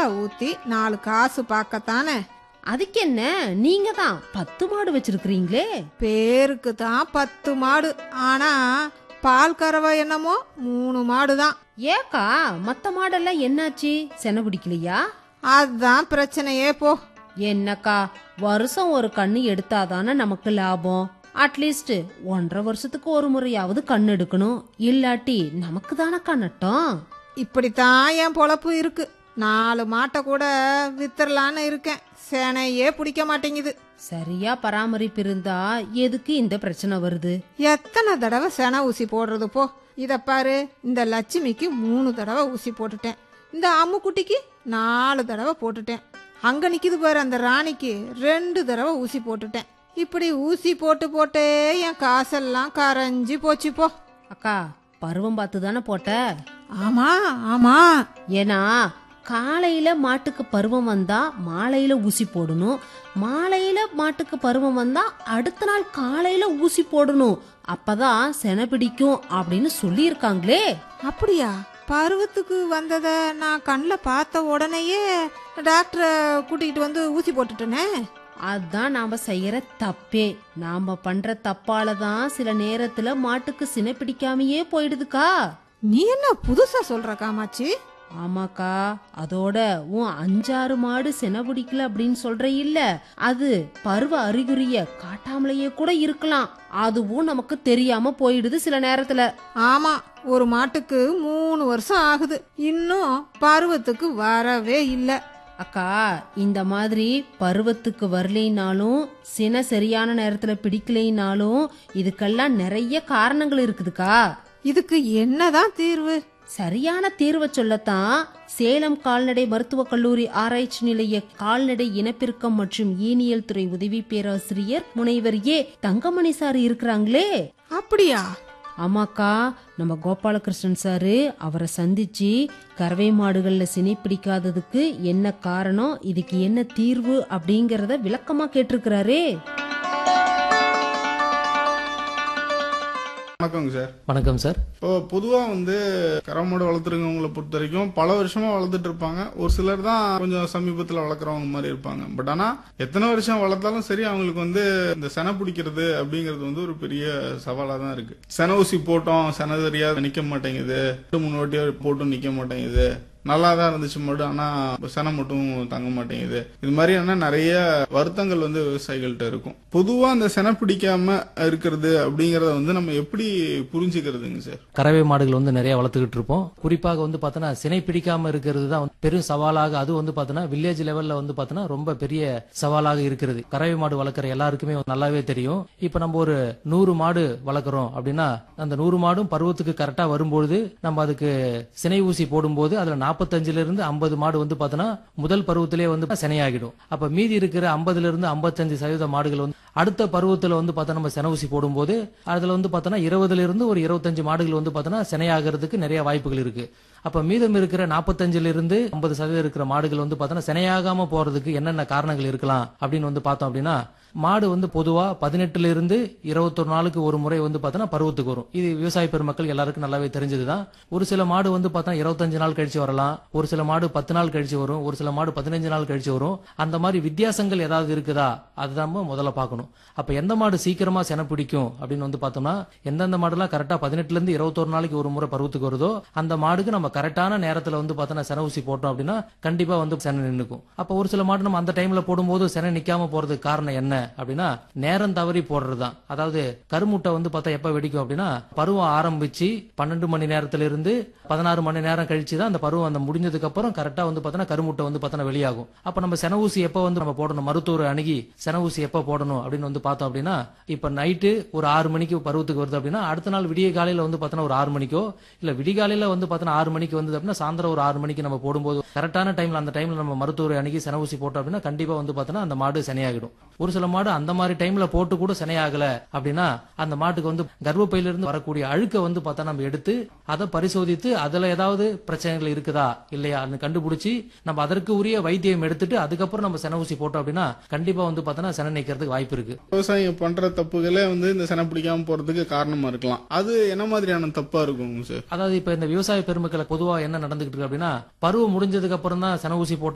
ஊத்தி நாலு காசு பார்க்கத்தானே அதுக்கு என்ன நீங்க தான் பத்து மாடு வச்சிருக்கிறீங்களே பேருக்கு தான் பத்து மாடு ஆனா பால் கறவை என்னமோ மூணு மாடு தான் ஏக்கா மத்த மாடெல்லாம் என்னாச்சு சென பிடிக்கலையா அதுதான் பிரச்சனையே போ என்னக்கா வருஷம் ஒரு கண்ணு எடுத்தாதானே நமக்கு லாபம் அட்லீஸ்ட் ஒன்றரை வருஷத்துக்கு ஒரு முறையாவது கண் எடுக்கணும் இல்லாட்டி நமக்கு தானக்கா நட்டம் இப்படித்தான் என் பொழப்பு இருக்கு நாலு மாட்டை கூட வித்துறலான்னு இருக்கேன் சேனையே பிடிக்க மாட்டேங்குது சரியா பராமரிப்பு இருந்தா எதுக்கு இந்த பிரச்சனை வருது எத்தனை தடவை செனை ஊசி போடுறது போ இத பாரு இந்த லட்சுமிக்கு மூணு தடவை ஊசி போட்டுட்டேன் இந்த அம்முக்குட்டிக்கு நாலு தடவை போட்டுட்டேன் அங்க நிக்குது பாரு அந்த ராணிக்கு ரெண்டு தடவை ஊசி போட்டுட்டேன் இப்படி ஊசி போட்டு போட்டே என் காசெல்லாம் கரைஞ்சி போச்சு போ அக்கா பருவம் பார்த்து தானே போட்ட ஆமா ஆமா ஏன்னா காலையில மாட்டுக்கு பருவம் வந்தா மாலையில ஊசி போடணும் மாலையில மாட்டுக்கு பருவம் வந்தா அடுத்த நாள் காலையில ஊசி போடணும் அப்பதான் சென பிடிக்கும் அப்படின்னு சொல்லியிருக்காங்களே அப்படியா பருவத்துக்கு வந்ததை நான் கண்ணில் பார்த்த உடனேயே டாக்டரை கூட்டிகிட்டு வந்து ஊசி போட்டுட்டேனே அதான் நாம செய்யற தப்பே நாம பண்ற தப்பால தான் சில நேரத்துல மாட்டுக்கு சினை பிடிக்காமயே போயிடுதுக்கா நீ என்ன புதுசா சொல்ற காமாச்சி ஆமாக்கா அதோட உன் அஞ்சாறு மாடு சென பிடிக்கல அப்படின்னு சொல்ற இல்ல அது பருவ அறிகுறிய காட்டாமலேயே கூட இருக்கலாம் அதுவும் நமக்கு தெரியாம போயிடுது சில நேரத்துல ஆமா ஒரு மாட்டுக்கு மூணு வருஷம் ஆகுது இன்னும் பருவத்துக்கு வரவே இல்லை அக்கா இந்த மாதிரி பருவத்துக்கு வரலைனாலும் சின சரியான நேரத்துல பிடிக்கலைனாலும் இதுக்கெல்லாம் நிறைய காரணங்கள் இருக்குதுக்கா இதுக்கு என்னதான் தீர்வு சரியான தீர்வை சொல்லத்தான் சேலம் கால்நடை மருத்துவக் கல்லூரி ஆராய்ச்சி நிலைய கால்நடை இனப்பெருக்கம் மற்றும் ஈனியல் துறை உதவி பேராசிரியர் முனைவர் ஏ தங்கமணி சார் இருக்கிறாங்களே அப்படியா ஆமாக்கா நம்ம கோபாலகிருஷ்ணன் சாரு அவரை சந்திச்சு கறவை மாடுகள்ல சினை பிடிக்காததுக்கு என்ன காரணம் இதுக்கு என்ன தீர்வு அப்படிங்கறத விளக்கமா கேட்டிருக்கிறாரே வணக்கங்க சார் வணக்கம் சார் இப்போ பொதுவா வந்து கரமாடு வளர்த்துருக்கவங்களை பொறுத்த வரைக்கும் பல வருஷமா வளர்த்துட்டு இருப்பாங்க ஒரு சிலர் தான் கொஞ்சம் சமீபத்துல வளர்க்குறவங்க மாதிரி இருப்பாங்க பட் ஆனா எத்தனை வருஷம் வளர்த்தாலும் சரி அவங்களுக்கு வந்து இந்த செனை பிடிக்கிறது அப்படிங்கிறது வந்து ஒரு பெரிய சவாலா தான் இருக்கு சென ஊசி போட்டோம் சென சரியா நிக்க மாட்டேங்குது ரெண்டு மூணு வாட்டி போட்டும் நிக்க மாட்டேங்குது நல்லா தான் இருந்துச்சு மட்டும் ஆனா செனை மட்டும் தங்க மாட்டேங்குது இது மாதிரியான நிறைய வருத்தங்கள் வந்து விவசாயிகள்கிட்ட இருக்கும் பொதுவா அந்த செனை பிடிக்காம இருக்கிறது அப்படிங்கறத வந்து நம்ம எப்படி புரிஞ்சுக்கிறதுங்க சார் கறவை மாடுகள் வந்து நிறைய வளர்த்துக்கிட்டு இருப்போம் குறிப்பாக வந்து பார்த்தோன்னா சினை பிடிக்காம இருக்கிறது தான் வந்து பெரும் சவாலாக அது வந்து பார்த்தோன்னா வில்லேஜ் லெவல்ல வந்து பார்த்தோன்னா ரொம்ப பெரிய சவாலாக இருக்கிறது கறவை மாடு வளர்க்குற எல்லாருக்குமே நல்லாவே தெரியும் இப்போ நம்ம ஒரு நூறு மாடு வளர்க்குறோம் அப்படின்னா அந்த நூறு மாடும் பருவத்துக்கு கரெக்டா வரும்பொழுது நம்ம அதுக்கு சினை ஊசி போடும்போது அதுல நாற்பத்தஞ்சுல இருந்து ஐம்பது மாடு வந்து பார்த்தோன்னா முதல் பருவத்திலே வந்து சினையாகிடும் அப்ப மீதி இருக்கிற ஐம்பதுல இருந்து ஐம்பத்தஞ்சு சதவீத மாடுகள் வந்து அடுத்த பருவத்துல வந்து பார்த்தா நம்ம சென ஊசி போடும்போது அதுல வந்து பார்த்தோன்னா இருபதுல இருந்து ஒரு இருபத்தஞ்சு மாடுகள் வந்து பார்த்தோன்னா சினையாகிறதுக்கு நிறைய வாய்ப்புகள் இருக்கு அப்ப மீதம் இருக்கிற நாற்பத்தஞ்சுல இருந்து ஐம்பது சதவீதம் இருக்கிற மாடுகள் வந்து பார்த்தோன்னா சினையாகாம போறதுக்கு என்னென்ன காரணங்கள் இருக்கலாம் அப்படின்னு வந்து பார்த்தோம் அப்படின்னா மாடு வந்து பொதுவா பதினெட்டுல இருந்து இருபத்தொரு நாளுக்கு ஒரு முறை வந்து பார்த்தோன்னா பருவத்துக்கு வரும் இது விவசாய பெருமக்கள் எல்லாருக்கும் நல்லாவே தெரிஞ்சதுதான் ஒரு சில மாடு வந்து பார்த்தா இருபத்தஞ்சு நாள் கழிச்சு வரலாம் ஒரு சில மாடு பத்து நாள் கழிச்சு வரும் ஒரு சில மாடு பதினஞ்சு நாள் கழிச்சு வரும் அந்த மாதிரி வித்தியாசங்கள் ஏதாவது இருக்குதா அதுதான் நம்ம முதல்ல பார்க்கணும் அப்ப எந்த மாடு சீக்கிரமா சென பிடிக்கும் அப்படின்னு வந்து பார்த்தோம்னா எந்தெந்த மாடுலாம் கரெக்டா பதினெட்டுல இருந்து இருபத்தொரு நாளைக்கு ஒரு முறை பருவத்துக்கு வருதோ அந்த மாடுக்கு நம்ம கரெக்டான நேரத்துல வந்து பார்த்தோன்னா சென ஊசி போட்டோம் அப்படின்னா கண்டிப்பா வந்து சென நின்னுக்கும் அப்ப ஒரு சில மாடு நம்ம அந்த டைம்ல போடும்போது சென நிக்காம போறதுக்கு காரணம் என்ன அப்படின்னா நேரம் தவறி போடுறது தான் அதாவது கருமுட்டை வந்து பார்த்தா எப்ப வெடிக்கும் அப்படின்னா பருவம் ஆரம்பிச்சு பன்னெண்டு மணி நேரத்துல இருந்து பதினாறு மணி நேரம் கழிச்சு தான் அந்த பருவம் அந்த முடிஞ்சதுக்கு அப்புறம் கரெக்டா வந்து பார்த்தோன்னா கருமுட்டை வந்து பார்த்தோன்னா வெளியாகும் அப்ப நம்ம சென ஊசி எப்ப வந்து நம்ம போடணும் மருத்துவர் அணுகி சென ஊசி எப்ப போடணும் அப்படின்னு வந்து பார்த்தோம் அப்படின்னா இப்ப நைட்டு ஒரு ஆறு மணிக்கு பருவத்துக்கு வருது அப்படின்னா அடுத்த நாள் விடிய காலையில வந்து பார்த்தோன்னா ஒரு ஆறு மணிக்கோ இல்ல விடிகாலையில வந்து பார்த்தோன்னா ஆறு மணிக்கு வந்தது அப்படின்னா சாயந்தரம் ஒரு ஆறு மணிக்கு நம்ம போடும்போது கரெக்டான டைம்ல அந்த டைம்ல நம்ம மருத்துவரை அணுகி சென ஊசி போட்டோம் அப்படின்னா கண்டிப்பா வந்து பார்த்தோன்னா அந்த மாடு சனையாகிடும் ஒரு சில மாடு அந்த மாதிரி டைம்ல போட்டு கூட சினையாகல அப்படின்னா அந்த மாட்டுக்கு வந்து கர்ப்பப்பையில இருந்து வரக்கூடிய அழுக்க வந்து பார்த்தா நம்ம எடுத்து அதை பரிசோதித்து அதுல ஏதாவது பிரச்சனைகள் இருக்குதா இல்லையா கண்டுபிடிச்சி நம்ம அதற்கு உரிய வைத்தியம் எடுத்துட்டு அதுக்கப்புறம் நம்ம சென ஊசி போட்டோம் அப்படின்னா கண்டிப்பா வந்து பார்த்தோன்னா சென நிக்கிறதுக்கு வாய்ப்பு இருக்கு விவசாயிங்க பண்ற தப்புகளே வந்து இந்த செனை பிடிக்காம போறதுக்கு காரணமா இருக்கலாம் அது என்ன மாதிரியான தப்பா இருக்கும் சார் அதாவது இப்ப இந்த விவசாய பெருமக்களை பொதுவா என்ன நடந்துகிட்டு இருக்கு அப்படின்னா பருவம் முடிஞ்சதுக்கு அப்புறம் தான் சென ஊசி போட்டோம்